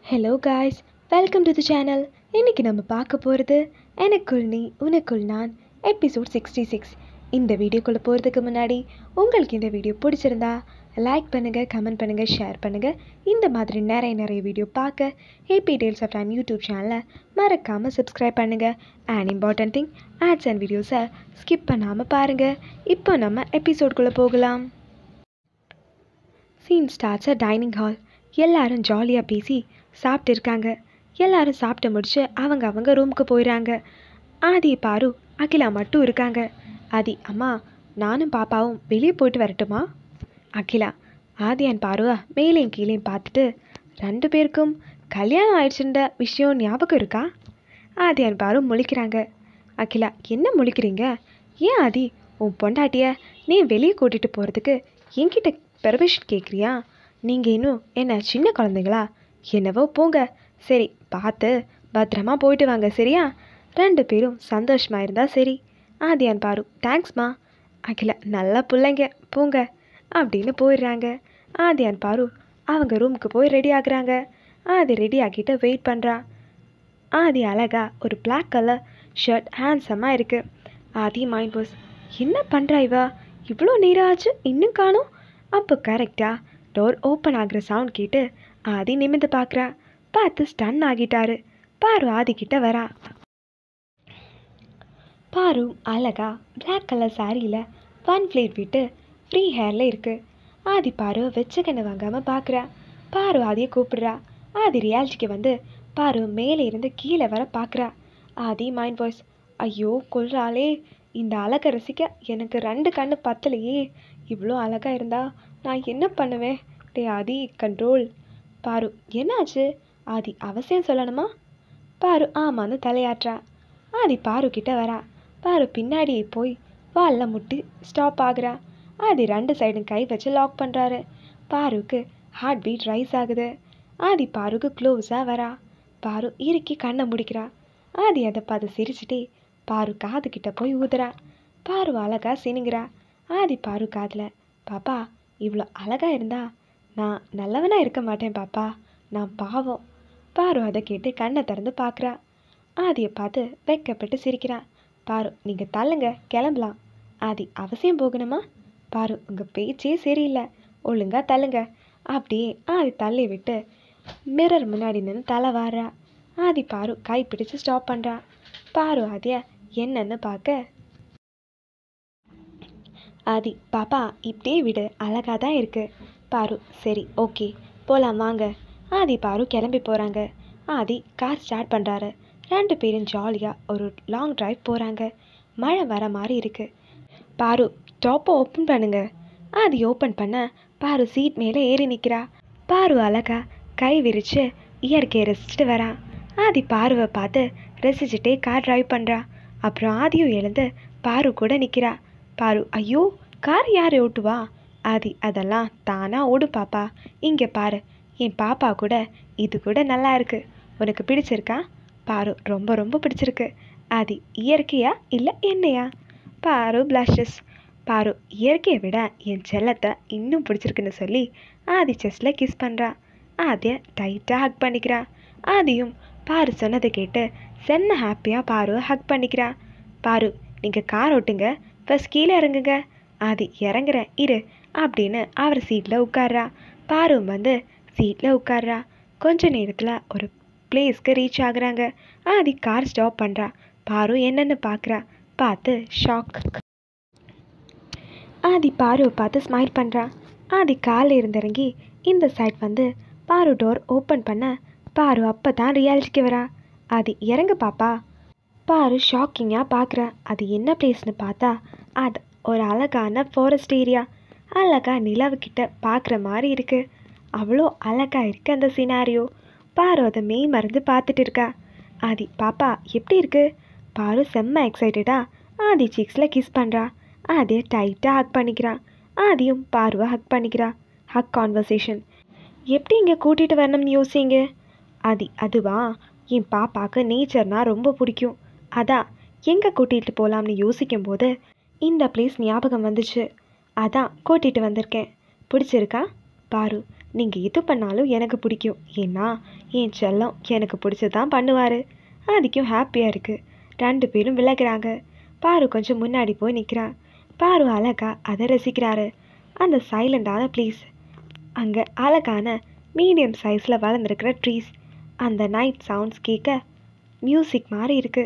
hello guys welcome to the channel இன்றைக்கி நம்ம பார்க்க போகிறது எனக்குள் நீ உனக்குள் நான் எபிசோட் சிக்ஸ்டி சிக்ஸ் இந்த வீடியோக்குள்ளே போகிறதுக்கு முன்னாடி உங்களுக்கு இந்த வீடியோ பிடிச்சிருந்தா லைக் பண்ணுங்கள் கமெண்ட் பண்ணுங்கள் ஷேர் பண்ணுங்கள் இந்த மாதிரி நிறைய நிறைய வீடியோ பார்க்க happy tales of time YouTube சேனலை மறக்காமல் சப்ஸ்கிரைப் பண்ணுங்கள் and important thing ads and வீடியோஸை ஸ்கிப் பண்ணாமல் பாருங்கள் இப்போ நம்ம எபிசோட்குள்ளே போகலாம் scene starts a dining hall எல்லாரும் ஜாலியாக பேசி சாப்பிட்டு இருக்காங்க எல்லாரும் சாப்பிட்டு முடிச்சு அவங்க அவங்க ரூமுக்கு போயிடுறாங்க ஆதி பாரு அகிலா மட்டும் இருக்காங்க ஆதி அம்மா நானும் பாப்பாவும் வெளியே போயிட்டு வரட்டுமா அகிலா ஆதி அண்ட் பாருவா மேலேயும் கீழேயும் பார்த்துட்டு ரெண்டு பேருக்கும் கல்யாணம் ஆயிடுச்சுன்ற விஷயம் ஞாபகம் இருக்கா ஆதி அண்ட் பாரு முழிக்கிறாங்க அகிலா என்ன முழிக்கிறீங்க ஏன் ஆதி உன் பொண்டாட்டிய நீ வெளியே கூட்டிகிட்டு போகிறதுக்கு என்கிட்ட பெர்மிஷன் கேட்குறியா நீங்கள் இன்னும் என்ன சின்ன குழந்தைங்களா என்னவோ போங்க சரி பார்த்து பத்திரமா போயிட்டு வாங்க சரியா ரெண்டு பேரும் சந்தோஷமாக இருந்தால் சரி ஆதியான் பாரு தேங்க்ஸ்மா அகில நல்ல பிள்ளைங்க போங்க அப்படின்னு போயிடுறாங்க ஆதியான் பாரு அவங்க ரூமுக்கு போய் ரெடி ஆகுறாங்க ஆதி ரெடி ஆகிட்டு வெயிட் பண்ணுறா ஆதி அழகா ஒரு பிளாக் கலர் ஷர்ட் ஹேண்ட்ஸமாக இருக்குது ஆதி மைண்ட் வாஸ் என்ன பண்ணுறா இவ இவ்வளோ நேரம் ஆச்சு இன்னும் காணும் அப்போ கரெக்டாக டோர் ஓப்பன் ஆகுற சவுண்ட் கேட்டு ஆதி நிமிந்து பார்க்குறா பார்த்து ஸ்டன் ஆகிட்டாரு பாரு ஆதி கிட்ட வரா பாரு அழகா பிளாக் கலர் சாரியில் ஒன் ஃப்ளேட் விட்டு ஃப்ரீ ஹேரில் இருக்கு ஆதி பாரு வச்ச கண்ணு வாங்காமல் பார்க்குறா பாரு ஆதியை கூப்பிடுறா ஆதி ரியாலிட்டிக்கு வந்து பாரு மேலே இருந்து கீழே வர பார்க்குறா ஆதி மைண்ட் வாய்ஸ் ஐயோ கொல்றாளே இந்த அழகை ரசிக்க எனக்கு ரெண்டு கண்ணு பத்தலையே இவ்வளோ அழகாக இருந்தா நான் என்ன பண்ணுவேன் டே ஆதி கண்ட்ரோல் பாரு என்னாச்சு ஆதி அவசியம் சொல்லணுமா பாரு ஆமான்னு தலையாட்டுறா ஆதி பாரு கிட்ட வரா பாரு பின்னாடியே போய் வாலில் முட்டி ஸ்டாப் ஆகுறா ஆதி ரெண்டு சைடும் கை வச்சு லாக் பண்ணுறாரு பாருக்கு ஹார்ட் பீட் ரைஸ் ஆகுது ஆதி பாருக்கு க்ளோஸாக வரா பாரு இறுக்கி கண்ணை முடிக்கிறா ஆதி அதை பார்த்து சிரிச்சிட்டே பாரு காது கிட்ட போய் ஊதுறா பாரு அழகா சினுங்கிறா ஆதி பாரு காதில் பாப்பா இவ்வளோ அழகா இருந்தா நான் நல்லவனா இருக்க மாட்டேன் பாப்பா நான் பாவம் பாரு அதை கேட்டு கண்ணை திறந்து பார்க்குறா ஆதியை பார்த்து வெக்கப்பட்டு சிரிக்கிறா பாரு நீங்கள் தள்ளுங்க கிளம்பலாம் ஆதி அவசியம் போகணுமா பாரு உங்கள் பேச்சே சரியில்லை ஒழுங்கா தள்ளுங்க அப்படியே ஆதி தள்ளி விட்டு மிரர் முன்னாடி நின்று தலை வாடுறா ஆதி பாரு கை பிடிச்சு ஸ்டாப் பண்ணுறா பாரு ஆதிய என்னன்னு பார்க்க ஆதி பாப்பா இப்படியே விடு அழகாக தான் இருக்கு பாரு சரி ஓகே போகலாம் வாங்க ஆதி பாரு கிளம்பி போகிறாங்க ஆதி கார் ஸ்டார்ட் பண்ணுறாரு ரெண்டு பேரும் ஜாலியாக ஒரு லாங் டிரைவ் போகிறாங்க மழை வர மாதிரி இருக்கு பாரு டாப்பை ஓப்பன் பண்ணுங்க ஆதி ஓப்பன் பண்ண பாரு சீட் மேலே ஏறி நிற்கிறா பாரு அழகா கை விரிச்சு இயற்கையை ரசிச்சுட்டு வரா ஆதி பாருவை பார்த்து ரசிச்சுட்டே கார் டிரைவ் பண்ணுறா அப்புறம் ஆதியும் எழுந்து பாரு கூட நிற்கிறா பாரு ஐயோ கார் யார் ஓட்டுவா ஆதி அதெல்லாம் தானா ஓடு பாப்பா இங்கே பாரு என் பாப்பா கூட இது கூட நல்லா இருக்கு உனக்கு பிடிச்சிருக்கா பாரு ரொம்ப ரொம்ப பிடிச்சிருக்கு ஆதி இயற்கையா இல்லை என்னையா பாரு பிளாஷஸ் பாரு இயற்கையை விட என் செல்லத்தை இன்னும் பிடிச்சிருக்குன்னு சொல்லி ஆதி செஸ்டில் கிஸ் பண்ணுறா ஆதியை டைட்டாக ஹக் பண்ணிக்கிறா ஆதியும் பாரு சொன்னதை கேட்டு சென்ன ஹாப்பியாக பாருவை ஹக் பண்ணிக்கிறா பாரு நீங்கள் கார் ஓட்டுங்க ஃபஸ்ட் கீழே இறங்குங்க ஆதி இறங்குறேன் இரு அப்படின்னு அவர் சீட்டில் உட்கார்றா பாரு வந்து சீட்டில் உட்கார்றா கொஞ்ச நேரத்தில் ஒரு பிளேஸ்க்கு ரீச் ஆகுறாங்க ஆதி கார் ஸ்டாப் பண்ணுறா பாரு என்னன்னு பார்க்குறா பார்த்து ஷாக் ஆதி பாருவை பார்த்து ஸ்மைல் பண்ணுறா ஆதி காலில் இருந்திறங்கி இந்த சைட் வந்து பாரு டோர் ஓப்பன் பண்ண பாரு அப்போ தான் ரியாலிட்டிக்கு வரா ஆதி இறங்க பாப்பா பாரு ஷாக்கிங்காக பார்க்குறா அது என்ன பிளேஸ்னு பார்த்தா அது ஒரு அழகான ஃபாரஸ்ட் ஏரியா அழகா நிலவுக்கிட்ட பார்க்குற மாதிரி இருக்குது அவ்வளோ அழகா இருக்கு அந்த சினாரியோ பாரு அதை மெய் மறந்து பார்த்துட்டு இருக்கா ஆதி பாப்பா எப்படி இருக்கு பாரு செம்ம எக்ஸைட்டடா ஆதி சீக்ஸில் கிஸ் பண்ணுறா ஆதியை டைட்டாக ஹக் பண்ணிக்கிறா ஆதியும் பாருவை ஹக் பண்ணிக்கிறா ஹக் கான்வர்சேஷன் எப்படி இங்கே கூட்டிகிட்டு வரணும்னு யோசிங்க ஆதி அதுவா என் பாப்பாவுக்கு நேச்சர்னால் ரொம்ப பிடிக்கும் அதான் எங்கே கூட்டிகிட்டு போகலாம்னு யோசிக்கும் போது இந்த பிளேஸ் ஞாபகம் வந்துச்சு அதான் கூட்டிகிட்டு வந்திருக்கேன் பிடிச்சிருக்கா பாரு நீங்கள் எது பண்ணாலும் எனக்கு பிடிக்கும் ஏன்னா என் செல்லம் எனக்கு பிடிச்சது தான் பண்ணுவார் ஆதிக்கும் ஹாப்பியாக இருக்குது ரெண்டு பேரும் விலகுறாங்க பாரு கொஞ்சம் முன்னாடி போய் நிற்கிறான் பாரு அழகா அதை ரசிக்கிறாரு அந்த சைலண்டான ப்ளீஸ் அங்கே அழகான மீடியம் சைஸில் வளர்ந்துருக்கிற ட்ரீஸ் அந்த நைட் சவுண்ட்ஸ் கேட்க மியூசிக் மாதிரி இருக்கு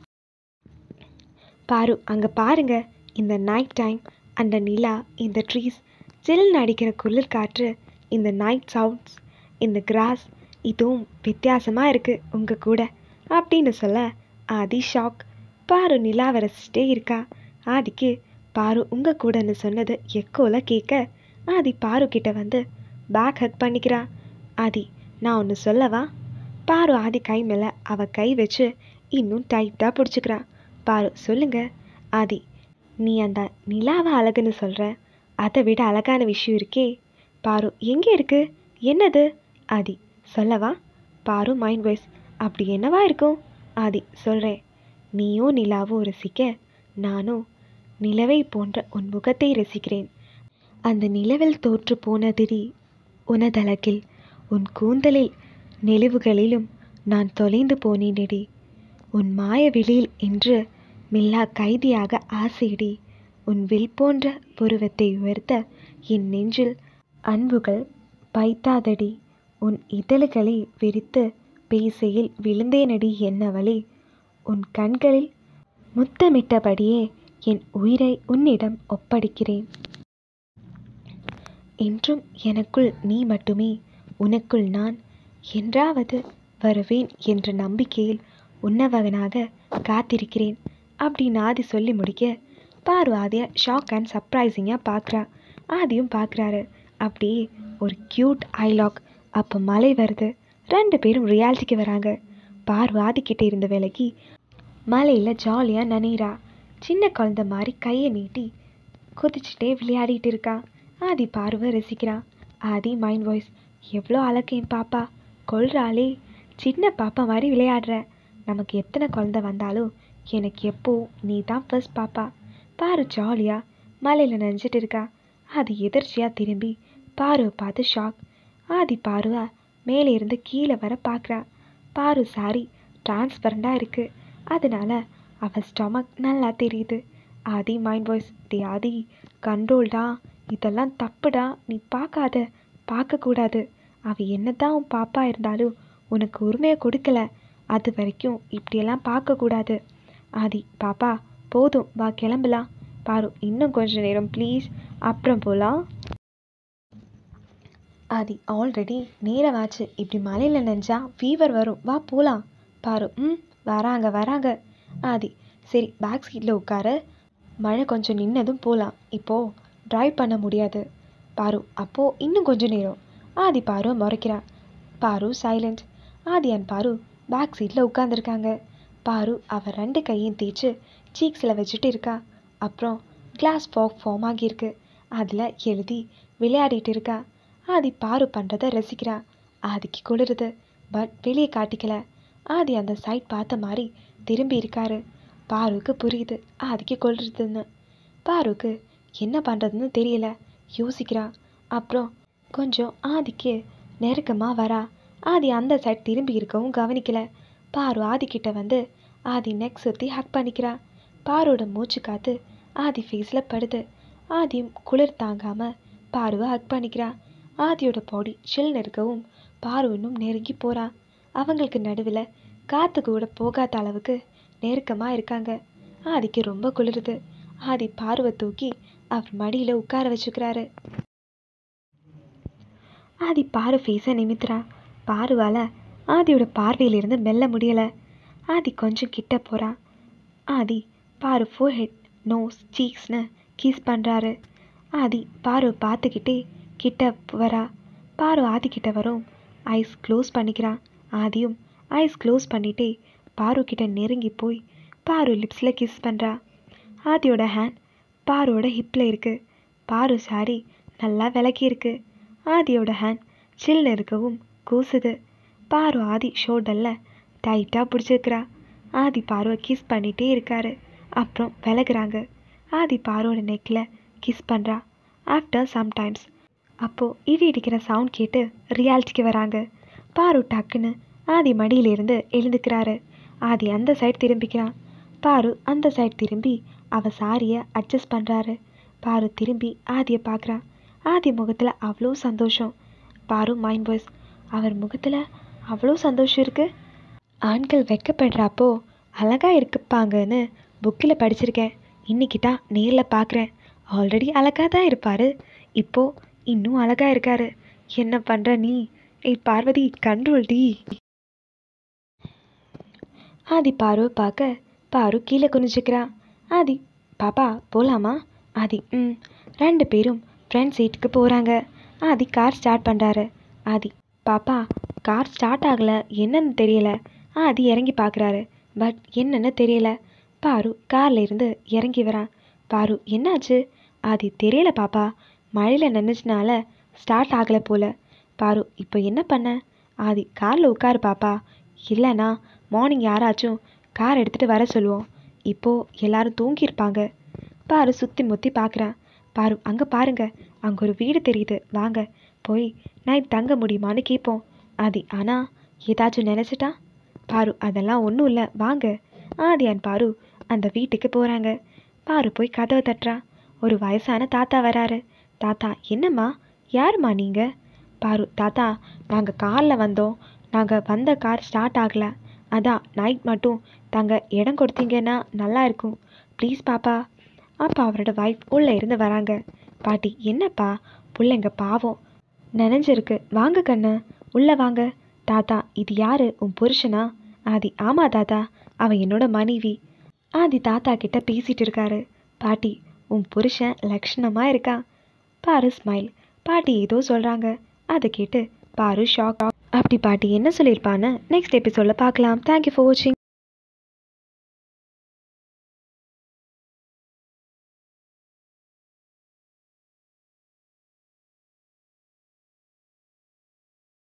பாரு அங்கே பாருங்க இந்த நைட் டைம் அந்த நிலா இந்த ட்ரீஸ் ஜில் அடிக்கிற குளிர் காற்று இந்த நைட் சவுண்ட்ஸ் இந்த கிராஸ் இதுவும் வித்தியாசமாக இருக்குது உங்கள் கூட அப்படின்னு சொல்ல ஆதி ஷாக் பாரு நிலாவை ரசிச்சிட்டே இருக்கா ஆதிக்கு பாரு உங்கள் கூடன்னு சொன்னது எக்கோல கேட்க ஆதி பாரு கிட்ட வந்து பேக் ஹக் பண்ணிக்கிறா ஆதி நான் ஒன்று சொல்லவா பாரு ஆதி கை மேலே அவ கை வச்சு இன்னும் டைட்டாக பிடிச்சிக்கிறா பாரு சொல்லுங்க ஆதி நீ அந்த நிலாவை அழகுன்னு சொல்கிற அதை விட அழகான விஷயம் இருக்கே பாரு எங்கே இருக்கு என்னது ஆதி சொல்லவா பாரு மைண்ட் வாய்ஸ் அப்படி என்னவா இருக்கும் ஆதி சொல்கிறேன் நீயும் நிலாவும் ரசிக்க நானும் நிலவை போன்ற உன் முகத்தை ரசிக்கிறேன் அந்த நிலவில் தோற்று போனதிரி உனதழகில் உன் கூந்தலில் நெளிவுகளிலும் நான் தொலைந்து போனேனடி உன் மாய வெளியில் என்று மில்லா கைதியாக ஆசையடி உன் வில் போன்ற புருவத்தை உயர்த்த என் நெஞ்சில் அன்புகள் பைத்தாதடி உன் இதழ்களை விரித்து பேசையில் விழுந்தேனடி என்னவளே உன் கண்களில் முத்தமிட்டபடியே என் உயிரை உன்னிடம் ஒப்படைக்கிறேன் என்றும் எனக்குள் நீ மட்டுமே உனக்குள் நான் என்றாவது வருவேன் என்ற நம்பிக்கையில் உன்னவகனாக காத்திருக்கிறேன் அப்படின்னு ஆதி சொல்லி முடிக்க பாரு ஆதியை ஷாக் அண்ட் சர்ப்ரைசிங்காக பார்க்குறா ஆதியும் பார்க்குறாரு அப்படியே ஒரு க்யூட் ஐலாக் அப்போ மழை வருது ரெண்டு பேரும் ரியாலிட்டிக்கு வராங்க பாரு ஆதிக்கிட்ட இருந்த வேலைக்கு மலையில் ஜாலியாக நனைகிறா சின்ன குழந்த மாதிரி கையை நீட்டி குதிச்சுட்டே விளையாடிட்டு இருக்கா ஆதி பார்வை ரசிக்கிறான் ஆதி மைண்ட் வாய்ஸ் எவ்வளோ அழகு என் பாப்பா கொள்றாளே சின்ன பாப்பா மாதிரி விளையாடுற நமக்கு எத்தனை குழந்த வந்தாலும் எனக்கு எப்போ நீ தான் ஃபர்ஸ்ட் பாப்பா பாரு ஜாலியாக மலையில் நனைஞ்சிட்டு இருக்கா ஆதி எதிர்ச்சியாக திரும்பி பாருவை பார்த்து ஷாக் ஆதி பாருவா மேலே இருந்து கீழே வர பார்க்குறா பாரு சாரி டிரான்ஸ்பரண்டாக இருக்குது அதனால அவள் ஸ்டொமக் நல்லா தெரியுது ஆதி மைண்ட் வாய்ஸ் டி ஆதி கண்ட்ரோல்டா இதெல்லாம் தப்புடா நீ பார்க்காத பார்க்கக்கூடாது அவள் என்னதான் உன் பாப்பா இருந்தாலும் உனக்கு உரிமையை கொடுக்கல அது வரைக்கும் இப்படியெல்லாம் பார்க்கக்கூடாது ஆதி பாப்பா போதும் வா கிளம்பலாம் பாரு இன்னும் கொஞ்ச நேரம் ப்ளீஸ் அப்புறம் போகலாம் ஆதி ஆல்ரெடி நேரமாச்சு இப்படி மலையில் நனைஞ்சா ஃபீவர் வரும் வா போகலாம் பாரு ம் வராங்க வராங்க ஆதி சரி பேக் சீட்டில் உட்காரு மழை கொஞ்சம் நின்னதும் போகலாம் இப்போது ட்ரைவ் பண்ண முடியாது பாரு அப்போது இன்னும் கொஞ்சம் நேரம் ஆதி பாரு முறைக்கிறான் பாரு silent Aadhi and Paru back சீட்டில் உட்காந்துருக்காங்க பாரு அவ ரெண்டு கையும் தேய்ச்சி சீக்ஸில் வச்சுட்டு இருக்கா அப்புறம் கிளாஸ் ஃபாக் ஃபார்ம் ஆகியிருக்கு அதில் எழுதி விளையாடிட்டு இருக்கா ஆதி பாரு பண்ணுறத ரசிக்கிறா ஆதிக்கு குளிருது பட் வெளியே காட்டிக்கல ஆதி அந்த சைட் பார்த்த மாதிரி திரும்பி இருக்காரு பாருவுக்கு புரியுது ஆதிக்கு கொள்றதுன்னு பாருக்கு என்ன பண்ணுறதுன்னு தெரியல யோசிக்கிறா அப்புறம் கொஞ்சம் ஆதிக்கு நெருக்கமாக வரா ஆதி அந்த சைட் திரும்பி இருக்கவும் கவனிக்கல பாரு ஆதிக்கிட்ட வந்து ஆதி நெக் சுற்றி ஹக் பண்ணிக்கிறா பாரோட மூச்சு காத்து ஆதி ஃபேஸில் படுது ஆதியும் குளிர் தாங்காமல் பாருவை ஹக் பண்ணிக்கிறா ஆதியோட பாடி சில்னு இருக்கவும் பாரு இன்னும் நெருங்கி போறா அவங்களுக்கு நடுவில் காற்று கூட போகாத அளவுக்கு நெருக்கமாக இருக்காங்க ஆதிக்கு ரொம்ப குளிருது ஆதி பார்வை தூக்கி அவர் மடியில் உட்கார வச்சுக்கிறாரு ஆதி பாரு ஃபேஸை நிமித்துறா பாருவால் ஆதியோட பார்வையிலிருந்து மெல்ல முடியலை ஆதி கொஞ்சம் கிட்ட போகிறா ஆதி பாரு ஃபோர்ஹெட் நோஸ் சீக்ஸ்னு கீஸ் பண்ணுறாரு ஆதி பாரு பார்த்துக்கிட்டே கிட்ட வரா பாரு ஆதி கிட்ட வரும் ஐஸ் க்ளோஸ் பண்ணிக்கிறான் ஆதியும் ஐஸ் க்ளோஸ் பண்ணிட்டே பாரு கிட்ட நெருங்கி போய் பாரு லிப்ஸில் கிஸ் பண்ணுறா ஆதியோட ஹேண்ட் பாருவோட ஹிப்பில் இருக்குது பாரு சாரி நல்லா விளக்கி இருக்கு ஆதியோட ஹேண்ட் சில்னு இருக்கவும் கூசுது பாரு ஆதி ஷோல்டரில் டைட்டாக பிடிச்சிருக்கிறா ஆதி பாருவை கிஸ் பண்ணிகிட்டே இருக்காரு அப்புறம் விலகுறாங்க ஆதி பாரோட நெக்கில் கிஸ் பண்ணுறா ஆஃப்டர் சம்டைம்ஸ் அப்போது இடி இடிக்கிற சவுண்ட் கேட்டு ரியாலிட்டிக்கு வராங்க பாரு டக்குன்னு ஆதி மடியிலிருந்து எழுந்துக்கிறாரு ஆதி அந்த சைடு திரும்பிக்கிறான் பாரு அந்த சைடு திரும்பி அவ சாரியை அட்ஜஸ்ட் பண்ணுறாரு பாரு திரும்பி ஆதியை பார்க்குறான் ஆதி முகத்தில் அவ்வளோ சந்தோஷம் பாரு மைண்ட் வாய்ஸ் அவர் முகத்தில் அவ்வளோ சந்தோஷம் இருக்குது ஆண்கள் வெக்கப்படுறப்போ அழகாக இருக்குப்பாங்கன்னு புக்கில் படிச்சிருக்கேன் இன்னைக்கு தான் நேரில் பார்க்குறேன் ஆல்ரெடி அழகாக தான் இருப்பார் இப்போ இன்னும் அழகாக இருக்காரு என்ன பண்ணுற நீ ஏய் பார்வதி கண்ட்ரோல் டி ஆதி பாருவை பார்க்க பாரு கீழே குனிஞ்சுக்கிறான் ஆதி பாப்பா போகலாமா ஆதி ம் ரெண்டு பேரும் ஃப்ரண்ட் சீட்டுக்கு போகிறாங்க ஆதி கார் ஸ்டார்ட் பண்ணுறாரு ஆதி பாப்பா கார் ஸ்டார்ட் ஆகலை என்னன்னு தெரியல ஆதி இறங்கி பார்க்குறாரு பட் என்னன்னு தெரியல பாரு கார்ல இருந்து இறங்கி வரான் பாரு என்னாச்சு ஆதி தெரியல பாப்பா மழையில் நினைச்சனால ஸ்டார்ட் ஆகலை போல பாரு இப்போ என்ன பண்ண ஆதி காரில் உட்காரு பாப்பா இல்லைனா மார்னிங் யாராச்சும் கார் எடுத்துகிட்டு வர சொல்லுவோம் இப்போது எல்லாரும் தூங்கியிருப்பாங்க பாரு சுற்றி முற்றி பார்க்குறான் பாரு அங்கே பாருங்க அங்கே ஒரு வீடு தெரியுது வாங்க போய் நைட் தங்க முடியுமான்னு கேட்போம் ஆதி ஆனால் ஏதாச்சும் நினச்சிட்டா பாரு அதெல்லாம் ஒன்றும் இல்லை வாங்க ஆதி அண்ட் பாரு அந்த வீட்டுக்கு போகிறாங்க பாரு போய் கதவை தட்டுறான் ஒரு வயசான தாத்தா வராரு தாத்தா என்னம்மா யாரும்மா நீங்கள் பாரு தாத்தா நாங்கள் காரில் வந்தோம் நாங்கள் வந்த கார் ஸ்டார்ட் ஆகலை அதான் நைட் மட்டும் தாங்க இடம் கொடுத்தீங்கன்னா நல்லா இருக்கும் ப்ளீஸ் பாப்பா அப்பா அவரோட ஒய்ஃப் உள்ளே இருந்து வராங்க பாட்டி என்னப்பா பிள்ளைங்க பாவம் நனைஞ்சிருக்கு வாங்க கண்ணு உள்ளே வாங்க தாத்தா இது யாரு உன் புருஷனா ஆதி ஆமா தாத்தா அவன் என்னோட மனைவி ஆதி தாத்தா கிட்ட பேசிட்டு இருக்காரு பாட்டி உன் புருஷன் லக்ஷணமாக இருக்கான் பாரு ஸ்மைல் பாட்டி ஏதோ சொல்கிறாங்க அதை கேட்டு பாரு ஷாக் அப்படி பாட்டி என்ன சொல்லியிருப்பான்னு நெக்ஸ்ட் எபிசோடில் பார்க்கலாம் தேங்க்யூ ஃபார் வாட்சிங்